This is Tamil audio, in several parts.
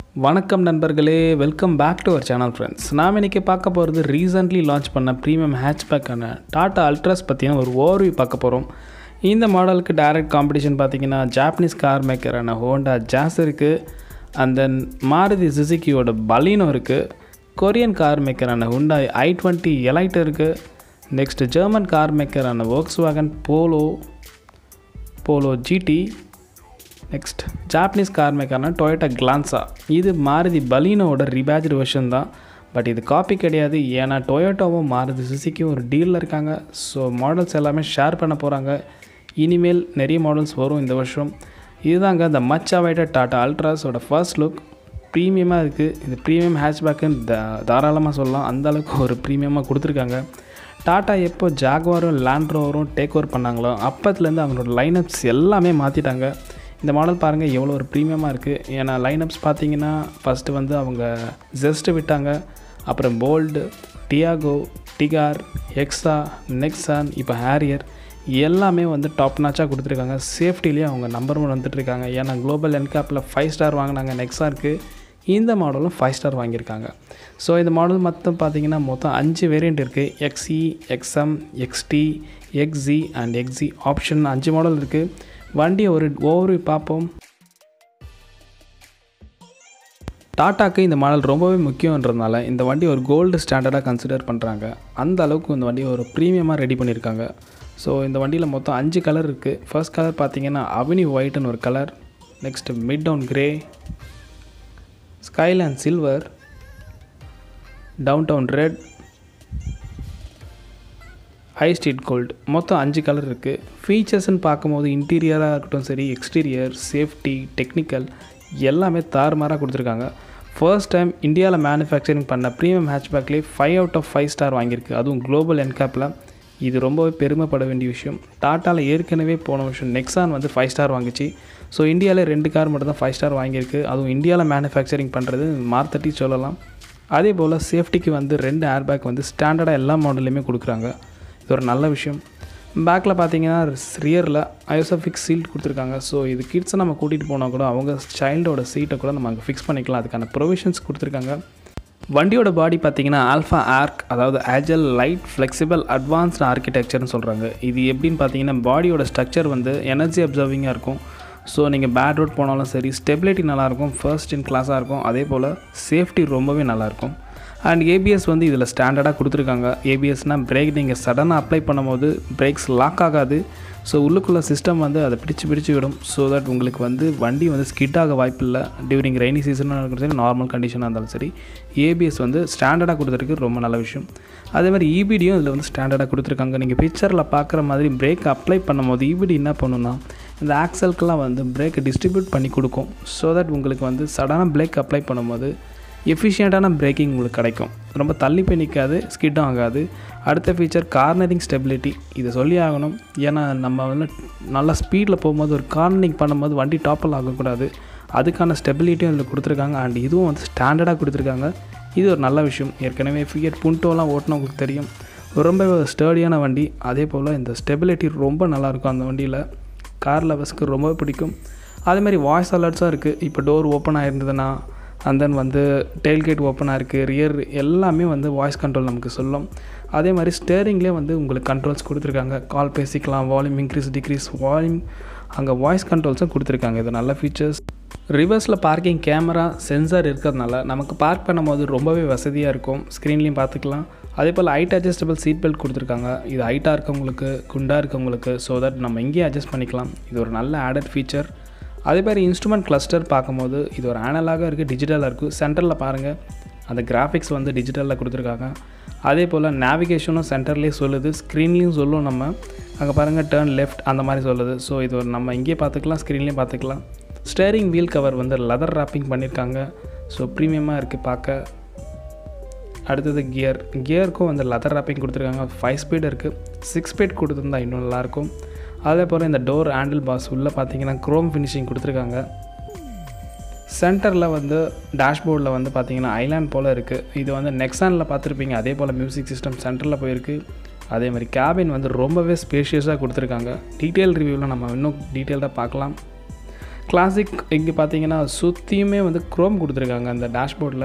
வணக்கம் நண்பர்களே welcome back to our channel friends நாம் இன்றைக்கி பார்க்க போகிறது ரீசெண்ட்லி லான்ச் பண்ண ப்ரீமியம் ஹேட்ச்பேக்கான டாட்டா அல்ட்ராஸ் பற்றின ஒரு ஓவர்வியூ பார்க்க போகிறோம் இந்த மாடலுக்கு டைரக்ட் காம்படிஷன் பார்த்தீங்கன்னா ஜாப்பனீஸ் கார் மேக்கரான ஹோண்டா ஜாஸ் இருக்குது அண்ட் தென் மாருதி சுசுக்கியோட பலீனோ இருக்குது கொரியன் கார் மேக்கரான ஹுண்டாய் ஐ டுவெண்ட்டி எலைட் இருக்குது நெக்ஸ்ட் ஜெர்மன் கார் மேக்கரான Volkswagen Polo Polo GT next Japanese car மேக்கர்னா டொயோட்டா கிளான்ஸா இது மாருதி பலீனோட ரிபேஜ்டு வெர்ஷன் தான் பட் இது காப்பி கிடையாது ஏன்னா டொயோட்டோவும் மாருதி சுசுக்கியும் ஒரு டீலில் இருக்காங்க ஸோ மாடல்ஸ் எல்லாமே ஷேர் பண்ண போகிறாங்க இனிமேல் நிறைய மாடல்ஸ் வரும் இந்த வருஷம் இதுதாங்க இந்த மச் அவைட்டட் டாட்டா அல்ட்ராஸோட ஃபர்ஸ்ட் லுக் ப்ரீமியமாக இருக்குது இது ப்ரீமியம் ஹேட்ச்பேக்குன்னு த தாராளமாக சொல்லலாம் அந்த அளவுக்கு ஒரு ப்ரீமியமாக கொடுத்துருக்காங்க டாட்டா எப்போ ஜாக்வாரும் லேண்ட் ரோவரும் டேக் ஓவர் பண்ணாங்களோ அப்பத்துலேருந்து அவங்களோட லைனப்ஸ் எல்லாமே மாற்றிட்டாங்க இந்த மாடல் பாருங்கள் எவ்வளோ ஒரு ப்ரீமியமாக இருக்குது ஏன்னா லைனப்ஸ் பார்த்தீங்கன்னா ஃபஸ்ட்டு வந்து அவங்க ஜெஸ்ட்டு விட்டாங்க அப்புறம் Bolt Tiago Tigor Hexa Nexon இப்போ ஹேரியர் எல்லாமே வந்து டாப் நாச்சாக கொடுத்துருக்காங்க சேஃப்டிலேயே அவங்க நம்பர் ஒன் வந்துட்டுருக்காங்க ஏன்னா குளோபல் என்கேப்பில் ஃபைவ் ஸ்டார் வாங்கினாங்க நெக்ஸாருக்கு இந்த மாடலும் ஃபைவ் ஸ்டார் வாங்கியிருக்காங்க ஸோ இந்த மாடல் மொத்தம் பார்த்தீங்கன்னா மொத்தம் அஞ்சு வேரியண்ட் இருக்குது XE XM XT XE and XE option அஞ்சு மாடல் இருக்குது வண்டியை ஒரு ஓவர் பார்ப்போம் டாட்டாக்கு இந்த மாடல் ரொம்பவே முக்கியன்றதுனால இந்த வண்டி ஒரு கோல்டு ஸ்டாண்டர்டாக கன்சிடர் பண்ணுறாங்க அந்த அளவுக்கு இந்த வண்டியை ஒரு ப்ரீமியமாக ரெடி பண்ணியிருக்காங்க ஸோ இந்த வண்டியில் மொத்தம் அஞ்சு கலர் இருக்குது ஃபர்ஸ்ட் கலர் பார்த்தீங்கன்னா அவனி ஒயிட்னு ஒரு colour next midtown grey skyline silver downtown red high street gold மொத்தம் அஞ்சு கலர் இருக்குது ஃபீச்சர்ஸ்னு பார்க்கும்போது இன்டீரியராக இருக்கட்டும் சரி எக்ஸ்டீரியர் சேஃப்டி டெக்னிக்கல் எல்லாமே தாறுமாறாக கொடுத்துருக்காங்க ஃபர்ஸ்ட் டைம் இந்தியாவில் மேனுஃபேக்சரிங் பண்ண ப்ரீமியம் ஹேட்ச்பேக்லேயே five out of five star வாங்கியிருக்கு அதுவும் குளோபல் என்கேப்பில் இது ரொம்பவே பெருமைப்பட வேண்டிய விஷயம் டாட்டாவில் ஏற்கனவே போன வருஷம் நெக்ஸான் வந்து ஃபைவ் ஸ்டார் வாங்கிச்சு ஸோ இந்தியாவில் ரெண்டு கார் மட்டும் தான் ஃபைவ் ஸ்டார் வாங்கியிருக்கு அதுவும் இந்தியாவில் மேனுஃபேக்சரிங் பண்ணுறது மார்த்தட்டி சொல்லலாம் அதே போல் சேஃப்டிக்கு வந்து ரெண்டு ஏர்பேக் வந்து ஸ்டாண்டர்டாக எல்லா மாடல்லையுமே கொடுக்குறாங்க இது ஒரு நல்ல விஷயம் பேக்கில் பார்த்தீங்கன்னா ரியரில் ஐசோஃபிக்ஸ் சீல்ட் கொடுத்துருக்காங்க ஸோ இது கிட்ஸை நம்ம கூட்டிகிட்டு போனால் கூட அவங்க சைல்டோட சீட்டை கூட நம்ம அங்கே ஃபிக்ஸ் பண்ணிக்கலாம் அதுக்கான ப்ரொவிஷன்ஸ் கொடுத்துருக்காங்க வண்டியோட பாடி பார்த்தீங்கன்னா ஆல்ஃபா ஆர்க் அதாவது ஆஜல் லைட் ஃப்ளெக்சிபிள் அட்வான்ஸ்டு ஆர்கிடெக்சர்னு சொல்கிறாங்க இது எப்படின்னு பார்த்தீங்கன்னா பாடியோட ஸ்ட்ரக்சர் வந்து எனர்ஜி அப்சர்விங்காக இருக்கும் ஸோ நீங்கள் பேட் ரோட் போனாலும் சரி ஸ்டெபிலிட்டி நல்லாயிருக்கும் ஃபர்ஸ்ட் இன் கிளாஸாக இருக்கும் அதே போல் சேஃப்டி ரொம்பவே நல்லாயிருக்கும் அண்ட் ஏபிஎஸ் வந்து இதில் ஸ்டாண்டர்டாக கொடுத்துருக்காங்க ஏபிஎஸ்னால் பிரேக் நீங்கள் சடனாக அப்ளை பண்ணும்போது பிரேக்ஸ் லாக் ஆகாது ஸோ உள்ளுக்குள்ள சிஸ்டம் வந்து அதை பிடிச்சு பிடிச்சு விடும் ஸோ தட் உங்களுக்கு வந்து வண்டி வந்து ஸ்கிட் ஆக வாய்ப்பு இல்லை டியூரிங் ரெய்னி சீசனாக இருக்கட்டும் சரி நார்மல் கண்டிஷனாக இருந்தாலும் சரி ஏபிஎஸ் வந்து ஸ்டாண்டர்டாக கொடுத்துருக்கு ரொம்ப நல்ல விஷயம் அதே மாதிரி இபிடியும் இதில் வந்து ஸ்டாண்டர்டாக கொடுத்துருக்காங்க நீங்கள் பிக்சரில் பார்க்குற மாதிரி பிரேக் அப்ளை பண்ணும்போது இபிடி என்ன பண்ணுன்னா இந்த ஆக்சலுக்கெல்லாம் வந்து பிரேக்கை டிஸ்ட்ரிபியூட் பண்ணி கொடுக்கும் ஸோ தட் உங்களுக்கு வந்து சடனாக பிரேக் அப்ளை பண்ணும்போது எஃபிஷியண்ட்டான பிரேக்கிங் உங்களுக்கு கிடைக்கும் ரொம்ப தள்ளி போய் நிற்காது ஸ்கிட்டும் ஆகாது அடுத்த ஃபீச்சர் கார்னரிங் ஸ்டெபிலிட்டி இதை சொல்லி ஆகணும் ஏன்னா நம்ம வந்து நல்லா ஸ்பீடில் போகும்போது ஒரு கார்னரிங் பண்ணும்போது வண்டி டாப்பில் ஆகக்கூடாது அதுக்கான ஸ்டெபிலிட்டியும் இதில் கொடுத்துருக்காங்க அண்ட் இதுவும் வந்து ஸ்டாண்டர்டாக கொடுத்துருக்காங்க இது ஒரு நல்ல விஷயம் ஏற்கனவே ஃபியட் புண்டோலாம் ஓட்டினவங்களுக்கு தெரியும் ரொம்ப ஸ்டர்டியான வண்டி அதே போல் இந்த ஸ்டெபிலிட்டி ரொம்ப நல்லாயிருக்கும் அந்த வண்டியில் கார் லவர்ஸ்க்கு ரொம்ப பிடிக்கும் அதேமாதிரி வாய்ஸ் அலர்ட்ஸாக இருக்குது இப்போ டோர் ஓப்பன் ஆகிருந்ததுன்னா அண்ட் தென் வந்து டெயில்கேட் ஓப்பனாக இருக்குது ரியர் எல்லாமே வந்து வாய்ஸ் கண்ட்ரோல் நமக்கு சொல்லும் அதே மாதிரி ஸ்டேரிங்லேயே வந்து உங்களுக்கு கண்ட்ரோல்ஸ் கொடுத்துருக்காங்க கால் பேசிக்கலாம் வால்யூம் இன்க்ரீஸ் டிக்ரீஸ் வால்யூம் அங்கே வாய்ஸ் கண்ட்ரோல்ஸும் கொடுத்துருக்காங்க இது நல்ல ஃபீச்சர்ஸ் ரிவர்ஸில் பார்க்கிங் கேமரா சென்சார் இருக்கிறதுனால நமக்கு பார்க் பண்ணும்போது ரொம்பவே வசதியாக இருக்கும் ஸ்க்ரீன்லேயும் பார்த்துக்கலாம் அதே போல் ஹைட் அட்ஜஸ்டபிள் சீட் பெல்ட் கொடுத்துருக்காங்க இது ஹைட்டாக இருக்கவங்களுக்கு குண்டாக இருக்கவங்களுக்கு ஸோ தட் நம்ம இங்கேயே அட்ஜஸ்ட் பண்ணிக்கலாம் இது ஒரு நல்ல ஆடட் ஃபீச்சர் அதே மாதிரி இன்ஸ்ட்ருமெண்ட் கிளஸ்டர் பார்க்கும்போது இது ஒரு ஆனலாக இருக்குது டிஜிட்டலாக இருக்குது சென்டரில் பாருங்கள் அந்த கிராஃபிக்ஸ் வந்து டிஜிட்டலில் கொடுத்துருக்காங்க அதே போல் நேவிகேஷனும் சென்டர்லேயே சொல்லுது ஸ்க்ரீன்லேயும் சொல்லும் நம்ம அங்கே பாருங்கள் டேர்ன் லெஃப்ட் அந்த மாதிரி சொல்லுது ஸோ இது ஒரு நம்ம இங்கேயே பார்த்துக்கலாம் ஸ்க்ரீன்லேயும் பார்த்துக்கலாம் ஸ்டேரிங் வீல் கவர் வந்து லெதர் ராப்பிங் பண்ணியிருக்காங்க ஸோ ப்ரீமியமாக இருக்குது பார்க்க அடுத்தது கியர் கியருக்கும் வந்து லெதர் ராப்பிங் கொடுத்துருக்காங்க ஃபைவ் ஸ்பீட் இருக்குது சிக்ஸ் ஸ்பீட் கொடுத்துருந்தா இன்னும் நல்லாயிருக்கும் அதே போல் இந்த டோர் ஹேண்டில் பாஸ் உள்ளே பார்த்தீங்கன்னா க்ரோம் ஃபினிஷிங் கொடுத்துருக்காங்க சென்டரில் வந்து டேஷ்போர்டில் வந்து பார்த்தீங்கன்னா ஐலாண்ட் போல் இருக்குது இது வந்து நெக்ஸானில் பார்த்துருப்பீங்க அதே போல் மியூசிக் சிஸ்டம் சென்டரில் போயிருக்கு அதே மாதிரி கேபின் வந்து ரொம்பவே ஸ்பேஷியஸாக கொடுத்துருக்காங்க டீட்டெயில் ரிவ்யூவில் நம்ம இன்னும் டீட்டெயில்டாக பார்க்கலாம் கிளாசிக் இங்கே பார்த்தீங்கன்னா சுற்றியுமே வந்து க்ரோம் கொடுத்துருக்காங்க அந்த டேஷ்போர்டில்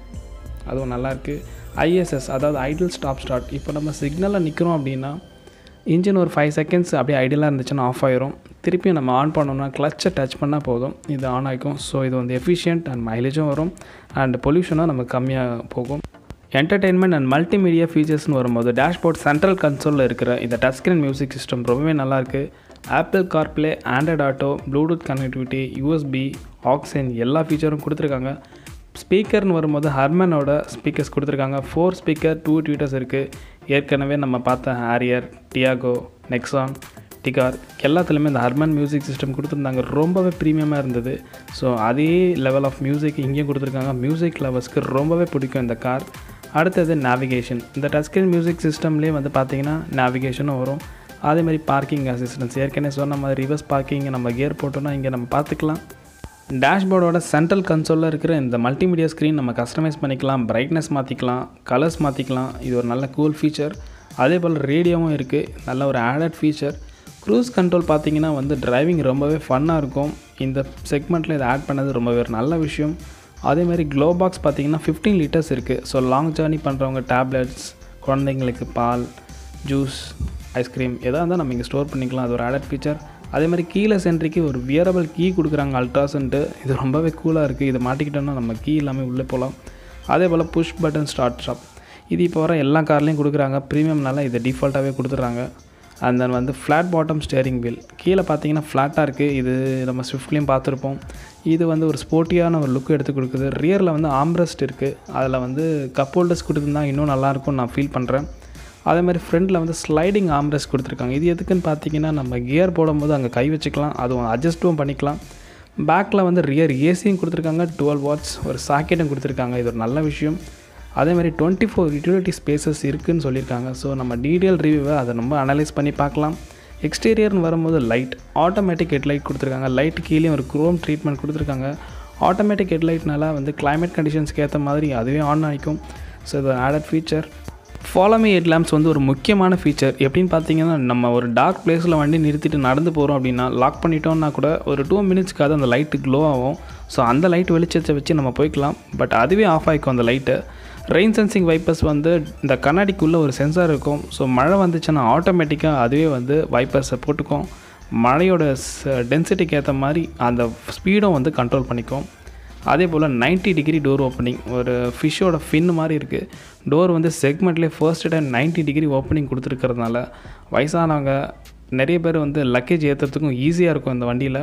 அதுவும் நல்லாயிருக்கு ஐஎஸ்எஸ் அதாவது ஐடில் ஸ்டாப் ஸ்டார்ட் இப்போ நம்ம சிக்னலில் நிற்கிறோம் அப்படின்னா இன்ஜின் ஒரு ஃபைவ் செகண்ட்ஸ் அப்படியே ஐடியலாக இருந்துச்சுன்னா ஆஃப் ஆயிரும் திருப்பியும் நம்ம ஆன் பண்ணோம்னா கிளச்சை டச் பண்ணால் போதும் இது ஆன் ஆகிக்கும் ஸோ இது வந்து எஃபிஷியன்ட் அண்ட் மைலேஜும் வரும் அண்ட் பொல்யூஷனும் நமக்கு கம்மியாக போகும் என்டர்டெயின்மெண்ட் அண்ட் மல்டிமீடியா ஃபீச்சர்ஸ்னு வரும்போது டேஷ்போர்ட் சென்ட்ரல் கன்சோலில் இருக்கிற இந்த டச் ஸ்க்ரீன் மியூசிக் சிஸ்டம் ரொம்பவே நல்லாயிருக்கு Apple CarPlay Android Auto Bluetooth connectivity USB ஆக்சிஜன் எல்லா ஃபீச்சரும் கொடுத்துருக்காங்க ஸ்பீக்கர்னு வரும்போது ஹர்மனோட ஸ்பீக்கர்ஸ் கொடுத்துருக்காங்க ஃபோர் ஸ்பீக்கர் டூ ட்வீட்டர்ஸ் இருக்குது ஏற்கனவே நம்ம பார்த்த ஹாரியர் டியாகோ நெக்ஸான் டிகார் எல்லாத்துலேயுமே இந்த ஹர்மன் மியூசிக் சிஸ்டம் கொடுத்துருந்தாங்க ரொம்பவே ப்ரீமியமாக இருந்தது ஸோ அதே லெவல் ஆஃப் மியூசிக் இங்கேயும் கொடுத்துருக்காங்க மியூசிக் லவர்ஸ்க்கு ரொம்பவே பிடிக்கும் இந்த கார் அடுத்தது நேவிகேஷன் இந்த டச்ஸ்க்ரீன் மியூசிக் சிஸ்டம்லேயே வந்து பார்த்தீங்கன்னா நேவிகேஷனும் வரும் அதே மாதிரி பார்க்கிங் அசிஸ்டன்ஸ் ஏற்கனவே சொன்ன மாதிரி ரிவர்ஸ் பார்க்கிங் நம்ம கியர் போட்டோன்னா இங்கே நம்ம பார்த்துக்கலாம் டேஷ்போர்டோட சென்ட்ரல் கன்சோலில் இருக்கிற இந்த மல்டிமீடியா ஸ்க்ரீன் நம்ம கஸ்டமைஸ் பண்ணிக்கலாம் பிரைட்னஸ் மாற்றிக்கலாம் கலர்ஸ் மாற்றிக்கலாம் இது ஒரு நல்ல கூல் ஃபீச்சர் அதே போல் ரேடியோவும் இருக்குது நல்ல ஒரு ஆடட் ஃபீச்சர் க்ரூஸ் கண்ட்ரோல் பார்த்தீங்கன்னா வந்து டிரைவிங் ரொம்பவே ஃபன்னாக இருக்கும் இந்த செக்மெண்ட்டில் இதை ஆட் பண்ணது ரொம்பவே ஒரு நல்ல விஷயம் அதே மாதிரி க்ளோ பாக்ஸ் பார்த்தீங்கன்னா ஃபிஃப்டீன் லிட்டர்ஸ் இருக்குது ஸோ லாங் ஜேர்னி பண்ணுறவங்க டேப்லெட்ஸ் குழந்தைங்களுக்கு பால் ஜூஸ் ஐஸ்கிரீம் எதாக இருந்தால் நம்ம இங்கே ஸ்டோர் பண்ணிக்கலாம் அது ஒரு ஆடட் ஃபீச்சர் அதே மாதிரி கீழே சென்ட்ரிக்கு ஒரு வியரபிள் கீ கொடுக்குறாங்க அல்ட்ராசன்ட்டு இது ரொம்பவே கூலாக இருக்குது இதை மாட்டிக்கிட்டோம்னா நம்ம கீ இல்லாமல் உள்ளே போகலாம் அதே போல் புஷ் பட்டன் ஸ்டார்ட் ஸ்டாப் இது இப்போ வர எல்லா கார்லேயும் கொடுக்குறாங்க ப்ரீமியம்னால இதை டிஃபால்ட்டாகவே கொடுத்துட்றாங்க அண்ட் தென் வந்து ஃப்ளாட் பாட்டம் ஸ்டேரிங் வீல் கீழே பார்த்தீங்கன்னா ஃப்ளாட்டாக இருக்குது இது நம்ம ஸ்விஃப்ட்லேயும் பார்த்துருப்போம் இது வந்து ஒரு ஸ்போர்ட்டியான ஒரு லுக் எடுத்து கொடுக்குது ரியரில் வந்து ஆம்ரெஸ்ட் இருக்குது அதில் வந்து கப் ஹோல்டர்ஸ் கொடுத்துருந்தா இன்னும் நல்லாயிருக்கும்னு நான் ஃபீல் பண்ணுறேன் அதே மாதிரி ஃப்ரண்ட்டில் வந்து ஸ்லைடிங் ஆம்ரெஸ்ட் கொடுத்துருக்காங்க இது எதுக்குன்னு பார்த்தீங்கன்னா நம்ம கியர் போடும்போது அங்கே கை வச்சுக்கலாம் அதுவும் அட்ஜஸ்ட்டும் பண்ணிக்கலாம் பேக்கில் வந்து ரியர் ஏசியும் கொடுத்துருக்காங்க டுவெல் வாட்ஸ் ஒரு சாக்கெட்டும் கொடுத்துருக்காங்க இது ஒரு நல்ல விஷயம் அதே மாதிரி டுவெண்ட்டி ஃபோர் யூட்டிலிட்டி ஸ்பேசஸ் இருக்குதுன்னு சொல்லியிருக்காங்க ஸோ நம்ம டீட்டெயில் ரிவ்யூவை அதை ரொம்ப அனலைஸ் பண்ணி பார்க்கலாம் எக்ஸ்டீரியர்னு வரும்போது லைட் ஆட்டோமேட்டிக் ஹெட்லைட் கொடுத்துருக்காங்க லைட் கீழே ஒரு குரோம் ட்ரீட்மெண்ட் கொடுத்துருக்காங்க ஆட்டோமேட்டிக் ஹெட்லைட்னால வந்து கிளைமேட் கண்டிஷன்ஸ்க்கு ஏற்ற மாதிரி அதுவே ஆன் ஆகிக்கும் ஸோ இது added feature follow me head lamps வந்து ஒரு முக்கியமான ஃபீச்சர் எப்படின்னு பார்த்தீங்கன்னா நம்ம ஒரு டார்க் பிளேஸில் வண்டி நிறுத்திட்டு நடந்து போகிறோம் அப்படின்னா லாக் பண்ணிட்டோம்னா கூட ஒரு டூ மினிட்ஸ்க்காக அந்த லைட்டு க்ளோ ஆகும் ஸோ அந்த லைட் வெளிச்சத்தை வச்சு நம்ம போய்க்கலாம் பட் அதுவே ஆஃப் ஆகிக்கும் அந்த லைட்டு ரெயின் சென்சிங் வைப்பர்ஸ் வந்து இந்த கண்ணாடிக்குள்ளே ஒரு சென்சார் இருக்கும் ஸோ மழை வந்துச்சுன்னா ஆட்டோமேட்டிக்காக அதுவே வந்து வைப்பர்ஸை போட்டுக்கும் மழையோட டென்சிட்டிக்கு ஏற்ற மாதிரி அந்த ஸ்பீடும் வந்து கண்ட்ரோல் பண்ணிக்கும் அதே போல் 90 டிகிரி டோர் ஓப்பனிங் ஒரு ஃபிஷ்ஷோட ஃபின் மாதிரி இருக்குது டோர் வந்து செக்மெண்ட்லேயே ஃபர்ஸ்ட் டைம் 90 டிகிரி ஓப்பனிங் கொடுத்துருக்கறதுனால வயசானவங்க நிறைய பேர் வந்து லக்கேஜ் ஏற்றுறதுக்கும் ஈஸியாக இருக்கும் இந்த வண்டியில்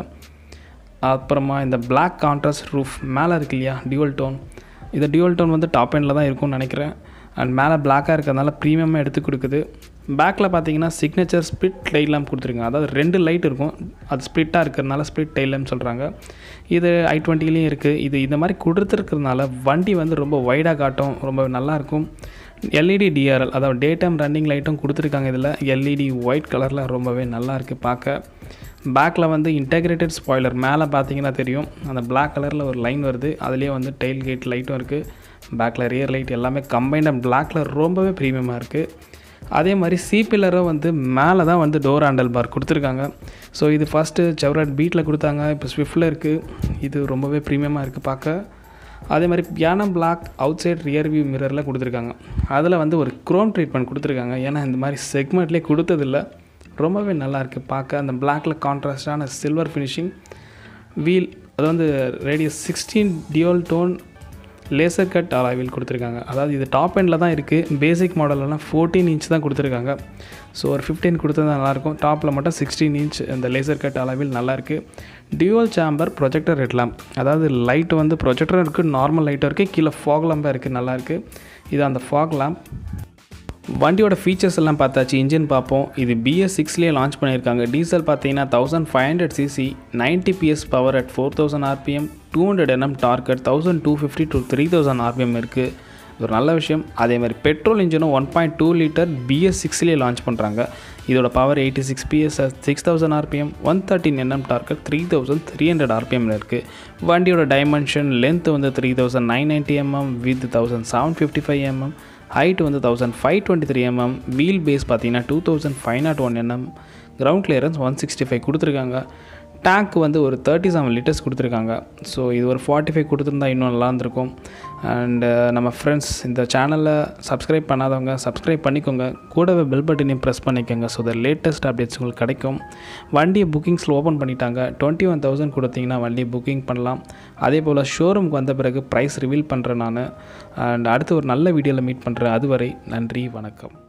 அப்புறமா இந்த Black கான்ட்ராஸ்ட் ரூஃப் மேலே இருக்கு இல்லையா டியூவல் டோன் இந்த டியூவல் டோன் வந்து டாப் எண்டில் தான் இருக்கும்னு நினைக்கிறேன் அண்ட் மேலே பிளாக்காக இருக்கிறதுனால ப்ரீமியமாக எடுத்து கொடுக்குது பேக்கில் பார்த்தீங்கன்னா சிக்னேச்சர் ஸ்ப்ளிட் லைட் லேம்ப் கொடுத்துருங்க அதாவது ரெண்டு லைட் இருக்கும் அது ஸ்ப்ளிட்டாக இருக்கிறதுனால ஸ்ப்ளிட் டைல் லேம்ப் சொல்கிறாங்க இது ஐ டுவெண்ட்டிலையும் இருக்குது இது இந்த மாதிரி கொடுத்துருக்கிறதுனால வண்டி வந்து ரொம்ப வைடாக காட்டும் ரொம்ப நல்லாயிருக்கும் எல்இடி டிஆர்எல் அதாவது டே டைம் ரன்னிங் லைட்டும் கொடுத்துருக்காங்க இதில் எல்இடி ஒயிட் கலரில் ரொம்பவே நல்லா இருக்குது பார்க்க பேக்கில் வந்து இன்டெகிரேட்டட் ஸ்பாய்லர் மேலே பார்த்தீங்கன்னா தெரியும் அந்த Black கலரில் ஒரு லைன் வருது அதுலேயே வந்து டெயில் கேட் லைட்டும் இருக்குது பேக்கில் ரியர் லைட் எல்லாமே கம்பைண்ட் அண்ட் பிளாக்ல ரொம்பவே ப்ரீமியமாக இருக்குது அதே மாதிரி சி பில்லரும் வந்து மேலே தான் வந்து டோர் ஹேண்டல் பார் கொடுத்துருக்காங்க ஸோ இது ஃபஸ்ட்டு செவரட் பீட்டில் கொடுத்தாங்க இப்போ ஸ்விஃப்டில் இருக்குது இது ரொம்பவே ப்ரீமியமாக இருக்குது பார்க்க அதே மாதிரி piano black outside rear view மிரரில் கொடுத்துருக்காங்க அதில் வந்து ஒரு க்ரோம் ட்ரீட்மெண்ட் கொடுத்துருக்காங்க ஏன்னா இந்த மாதிரி செக்மெண்ட்லேயே கொடுத்ததில்ல ரொம்பவே நல்லா இருக்குது பார்க்க அந்த பிளாக்ல கான்ட்ராஸ்டான சில்வர் ஃபினிஷிங் வீல் அது வந்து radius sixteen dual tone laser cut அலாவில் கொடுத்துருக்காங்க அதாவது இது டாப் எண்டில் தான் இருக்குது பேசிக் மாடலெல்லாம் ஃபோர்டீன் இன்ச் தான் கொடுத்துருக்காங்க ஸோ ஒரு ஃபிஃப்டீன் கொடுத்தா நல்லாயிருக்கும் டாப்பில் மட்டும் சிக்ஸ்டீன் இன்ச் இந்த லேசர் கட் அளவில் நல்லாயிருக்கு dual chamber projector head lamp அதாவது லைட் வந்து ப்ரொஜெக்டரும் இருக்குது நார்மல் லைட்டும் இருக்குது கீழே ஃபாக் லேம்பாக இருக்குது நல்லாயிருக்கு இது அந்த ஃபாக் லேம்ப் வண்டியோட ஃபீச்சர்ஸ் எல்லாம் பார்த்தாச்சு இன்ஜின் பார்ப்போம் இது பிஎஸ் சிக்ஸ்லேயே லான்ச் பண்ணியிருக்காங்க டீசல் பார்த்தீங்கன்னா thousand five hundred CC ninety PS power at four thousand RPM two hundred NM torque at thousand two fifty to three thousand RPM இருக்குது இது ஒரு நல்ல விஷயம் அதே மாதிரி பெட்ரோல் இன்ஜினும் one point two litre BS சிக்ஸ்லேயே லான்ச் பண்ணுறாங்க இதோட power eighty six PS six thousand RPM one thirteen NM torque three thousand three hundred ஆர்பிஎம்ல இருக்குது வண்டியோட டைமென்ஷன் லென்த் வந்து three thousand nine ninety MM with thousand seven fifty five MM height வந்து thousand five twenty three MM wheel base பார்த்தீங்கன்னா two thousand five nought one NM ground clearance one sixty five கொடுத்துருக்காங்க டேங்க் வந்து ஒரு தேர்ட்டி செவன் லிட்டர்ஸ் கொடுத்துருக்காங்க ஸோ இது ஒரு ஃபார்ட்டி ஃபைவ் கொடுத்துருந்தா இன்னும் நல்லா இருந்திருக்கும் அண்டு நம்ம ஃப்ரெண்ட்ஸ் இந்த சேனலில் சப்ஸ்கிரைப் பண்ணாதவங்க சப்ஸ்கிரைப் பண்ணிக்கோங்க கூடவே பெல் பட்டனையும் ப்ரெஸ் பண்ணிக்கோங்க ஸோ த லேட்டஸ்ட் அப்டேட்ஸ் உங்களுக்கு கிடைக்கும் வண்டியை புக்கிங்ஸில் ஓப்பன் பண்ணிட்டாங்க டுவெண்ட்டி ஒன் தௌசண்ட் கொடுத்தீங்கன்னா வண்டியை புக்கிங் பண்ணலாம் அதே போல் ஷோரூமுக்கு வந்த பிறகு ப்ரைஸ் ரிவீல் பண்ணுறேன் நான் அண்ட் அடுத்து ஒரு நல்ல வீடியோவில் மீட் பண்ணுறேன் அதுவரை நன்றி வணக்கம்